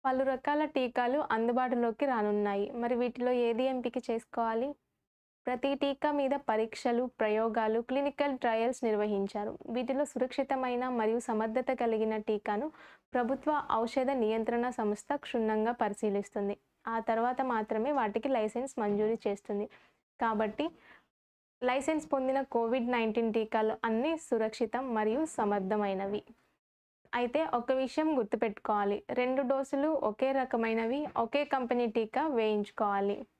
పలు రకాల టీకాలు అందుబాటులోకి రానున్నాయి మరి వీటిలో ఏది ఎంపిక చేసుకోవాలి ప్రతి టీకా మీద పరీక్షలు ప్రయోగాలు క్లినికల్ ట్రయల్స్ నిర్వహించారు వీటిలో సురక్షితమైన మరియు సమర్థత కలిగిన టీకాను ప్రభుత్వ ఔషధ నియంత్రణ సంస్థ క్షుణ్ణంగా పరిశీలిస్తుంది ఆ తర్వాత మాత్రమే వాటికి లైసెన్స్ మంజూరు చేస్తుంది కాబట్టి లైసెన్స్ పొందిన కోవిడ్ నైన్టీన్ టీకాలు అన్నీ సురక్షితం మరియు సమర్థమైనవి అయితే ఒక విషయం గుర్తుపెట్టుకోవాలి రెండు డోసులు ఒకే రకమైనవి ఒకే కంపెనీ టీకా వేయించుకోవాలి